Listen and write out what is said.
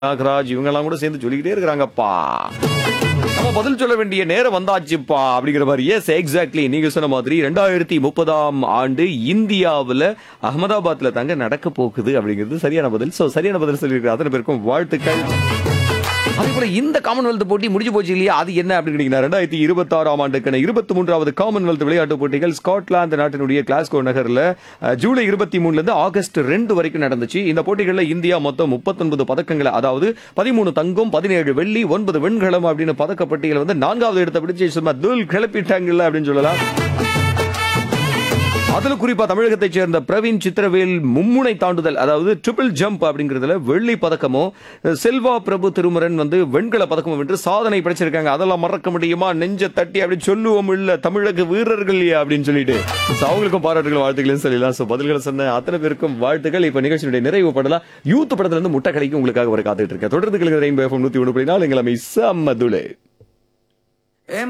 நாகராஜ் இவங்கெல்லாம் கூட சேர்ந்து சொல்லிக்கிட்டே இருக்கிறாங்கப்பா நம்ம பதில் சொல்ல வேண்டிய நேரம் வந்தாச்சுப்பா அப்படிங்கிற மாதிரி எஸ் எக்ஸாக்ட்லி நீங்க சொன்ன மாதிரி ரெண்டாயிரத்தி முப்பதாம் ஆண்டு இந்தியாவுல அகமதாபாத்ல தாங்க நடக்க போகுது அப்படிங்கிறது சரியான பதில் சோ சரியான பதில் சொல்லியிருக்கிற அத்தனை பேருக்கும் வாழ்த்துக்கள் அதே போல இந்த காமன்வெல்த் போட்டி முடிஞ்சு போச்சு இல்லையா அது என்ன அப்படின்னு ரெண்டாயிரத்தி இருபத்தி ஆறாம் ஆண்டுக்கான இருபத்தி மூன்றாவது காமன்வெல்த் விளையாட்டுப் போட்டிகள் ஸ்காட்லாந்து நாட்டினுடைய கிளாஸ்கோ நகர்ல அஹ், ஜூலை இருபத்தி மூணுல இருந்து ஆகஸ்ட் ரெண்டு வரைக்கும் நடந்துச்சு இந்த போட்டிகள்ல இந்தியா மொத்தம் முப்பத்தொன்பது பதக்கங்களை அதாவது பதிமூணு தங்கம் பதினேழு வெள்ளி ஒன்பது வெண்கலம் அப்படின்னு பதக்கப்பட்டியல் வந்து நான்காவது இடத்தை பிடிச்சு சும்மா தூள் கிளப்பிட்டாங்கல்ல அப்படின்னு சொல்லலாம் அதுல குறிப்பா தமிழகத்தைச் சேர்ந்த பிரவீன் சித்திரவேல் மும்முனை தாண்டுதல் அதாவது ட்ரிபிள் ஜம்ப் அப்படிங்கறதுல வெள்ளி பதக்கமும் செல்வா பிரபு திருமுரன் வந்து வெண்கல பதக்கமும் வென்று சாதனை படைச்சிருக்காங்க அதெல்லாம் மறக்க முடியுமா நெஞ்ச தட்டி அப்படி சொல்லுவோம் இல்ல தமிழக வீரர்கள் அப்படின்னு சொல்லிட்டு So, அவங்களுக்கும் பாராட்டுகள் வாழ்த்துக்களையும் சொல்லலாம் சோ பதில்களை சொன்ன அத்தனை பேருக்கும் வாழ்த்துக்கள் இப்ப நிகழ்ச்சியுடைய நிறைவு படலாம் யூத் படத்துல இருந்து முட்டை கடைக்கு உங்களுக்காக ஒரு காத்துட்டு இருக்கேன் தொடர்ந்து ரெயின்போ எஃப்எம் நூத்தி ஒன்று புள்ளி நாலு எங்களை செம்மதுலே